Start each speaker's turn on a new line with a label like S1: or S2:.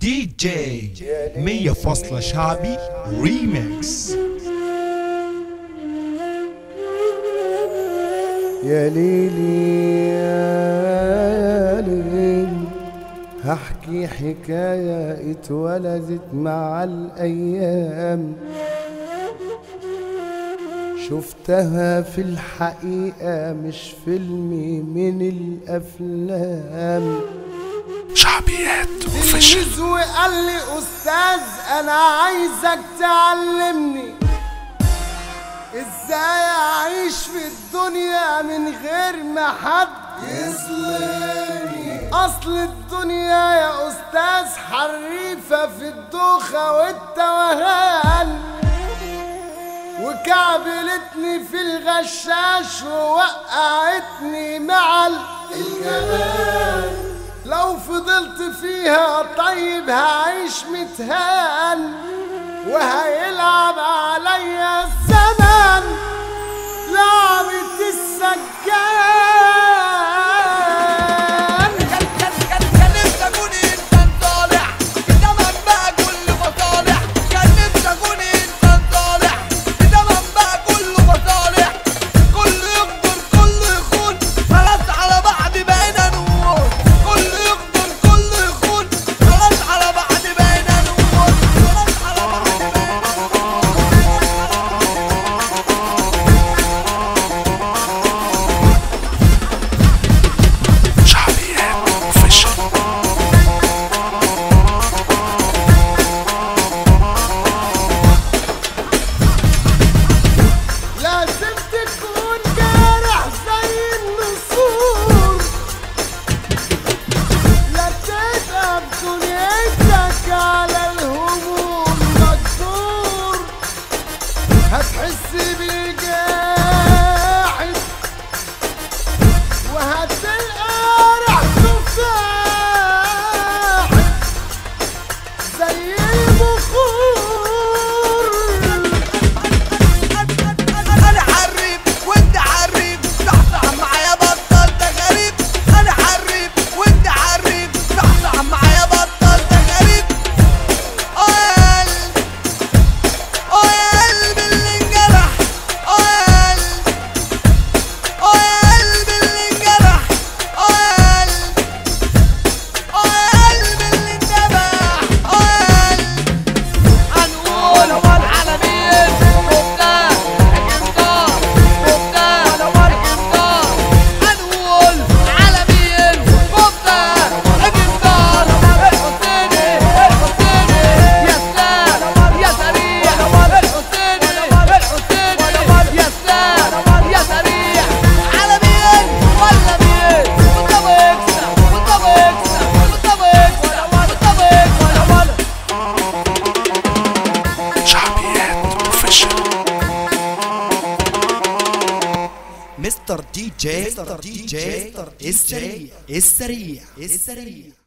S1: دي جي مية فاصلة شعبي ريميكس
S2: يا ليلي يا ليل هحكي حكاية اتولدت مع الأيام شفتها في الحقيقة مش فيلم من الأفلام
S1: شعبيات اوفيشال
S2: تلميذ وقال لي أستاذ أنا عايزك تعلمني ازاي اعيش في الدنيا من غير ما حد يظلمني اصل الدنيا يا استاذ حريفة في الدوخة والتوهان وكعبلتني في الغشاش ووقعتني مع الجمال لو فضلت فيها طيب هعيش متهان وهيلعب عليا الزمن لعبة السجان
S3: كان كان كان كان نفسي اكون انسان صالح زمن بقى كله مصالح كان نفسي اكون انسان صالح زمن بقى كله مصالح كله يغدر كله يخون خلاص على بعض بقينا نقول كله يغدر كله يخون خلاص على بعض بقينا نقول خلاص على بعض بقينا
S1: شعبيات اوفيشال
S2: لازم تكون جارح زي النسور لا تبقى بدنيتك على الهموم مجبور هتحس بالجاحد وهتلقى ريحته فاحت زي البخور
S3: انا حريف وانت حريف صحصح معايا بطل ده غريب انا حريف وانت حريف صحصح معايا بطل ده غريب اه يا قلب اه يا قلب اللي انجرح اه يا قلب اه يا قلب اللي انجرح اه يا قلب اه يا قلب اللي انذبح اه يا قلب هنقول هو العالمين وبتاع جبتار وبتاع جبتار هنقول عالمين وبتاع جبتار الحسيني الحسيني يا سلام يا سريع الحسيني الحسيني يا سلام يا سريع عالمين ولا مين والطبق يكسب والطبق يكسب والطبق يكسب والطبق يكسب ولا
S1: شعبيات اوفيشال
S4: مستر دي جي مستر دي جي السريع السريع السريع